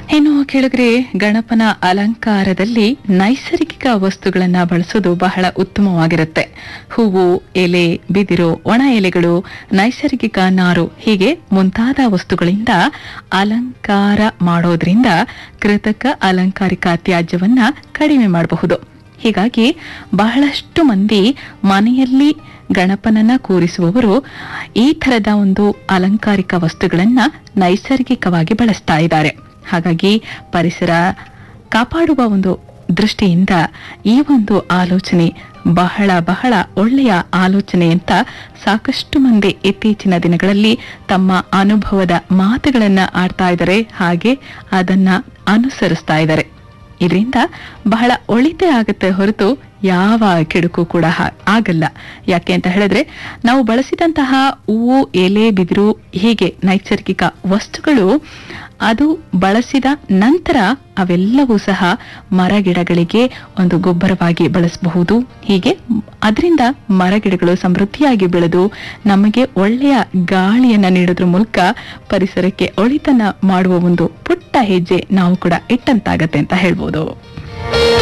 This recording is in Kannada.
ಇನ್ನು ಕೆಳಗರೆ ಗಣಪನ ಅಲಂಕಾರದಲ್ಲಿ ನೈಸರ್ಗಿಕ ವಸ್ತುಗಳನ್ನ ಬಳಸೋದು ಬಹಳ ಉತ್ತಮವಾಗಿರುತ್ತೆ ಹೂವು ಎಲೆ ಬಿದಿರು ಒಣ ಎಲೆಗಳು ನೈಸರ್ಗಿಕ ನಾರು ಹೀಗೆ ಮುಂತಾದ ವಸ್ತುಗಳಿಂದ ಅಲಂಕಾರ ಮಾಡೋದ್ರಿಂದ ಕೃತಕ ಅಲಂಕಾರಿಕ ತ್ಯಾಜ್ಯವನ್ನ ಕಡಿಮೆ ಮಾಡಬಹುದು ಹೀಗಾಗಿ ಬಹಳಷ್ಟು ಮಂದಿ ಮನೆಯಲ್ಲಿ ಗಣಪನನ್ನ ಕೂರಿಸುವವರು ಈ ತರದ ಒಂದು ಅಲಂಕಾರಿಕ ವಸ್ತುಗಳನ್ನ ನೈಸರ್ಗಿಕವಾಗಿ ಬಳಸ್ತಾ ಇದ್ದಾರೆ ಹಾಗಾಗಿ ಪರಿಸರ ಕಾಪಾಡುವ ಒಂದು ದೃಷ್ಟಿಯಿಂದ ಈ ಒಂದು ಆಲೋಚನೆ ಬಹಳ ಬಹಳ ಒಳ್ಳೆಯ ಆಲೋಚನೆ ಅಂತ ಸಾಕಷ್ಟು ಮಂದಿ ಇತ್ತೀಚಿನ ದಿನಗಳಲ್ಲಿ ತಮ್ಮ ಅನುಭವದ ಮಾತುಗಳನ್ನ ಆಡ್ತಾ ಇದ್ದಾರೆ ಹಾಗೆ ಅದನ್ನ ಅನುಸರಿಸ್ತಾ ಇದ್ದಾರೆ ಇದರಿಂದ ಬಹಳ ಒಳಿತೆ ಆಗುತ್ತೆ ಹೊರತು ಯಾವ ಕೆಡುಕು ಕೂಡ ಹಾ- ಆಗಲ್ಲ ಯಾಕೆ ಅಂತ ಹೇಳಿದ್ರೆ ನಾವು ಬಳಸಿದಂತಹ ಹೂವು ಎಲೆ ಬಿದಿರು ಹೀಗೆ ನೈಸರ್ಗಿಕ ವಸ್ತುಗಳು ಅದು ಬಳಸಿದ ನಂತರ ಅವೆಲ್ಲವೂ ಸಹ ಮರಗಿಡಗಳಿಗೆ ಒಂದು ಗೊಬ್ಬರವಾಗಿ ಬಳಸಬಹುದು ಹೀಗೆ ಅದರಿಂದ ಮರಗಿಡಗಳು ಸಮೃದ್ಧಿಯಾಗಿ ಬೆಳೆದು ನಮಗೆ ಒಳ್ಳೆಯ ಗಾಳಿಯನ್ನ ನೀಡೋದ್ರ ಮೂಲಕ ಪರಿಸರಕ್ಕೆ ಒಳಿತನ್ನ ಮಾಡುವ ಒಂದು ಪುಟ್ಟ ಹೆಜ್ಜೆ ನಾವು ಕೂಡ ಇಟ್ಟಂತಾಗತ್ತೆ ಅಂತ ಹೇಳ್ಬೋದು